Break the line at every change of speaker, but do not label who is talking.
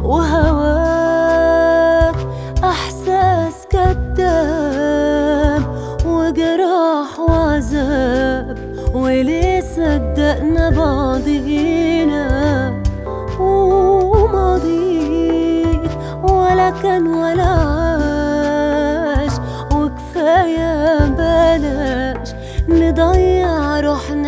وهواك احساس كذاب وجراح وعذاب وليه صدقنا بعضينا وماضيك ولا كان ولا عاش وكفاية بلاش نضيع روحنا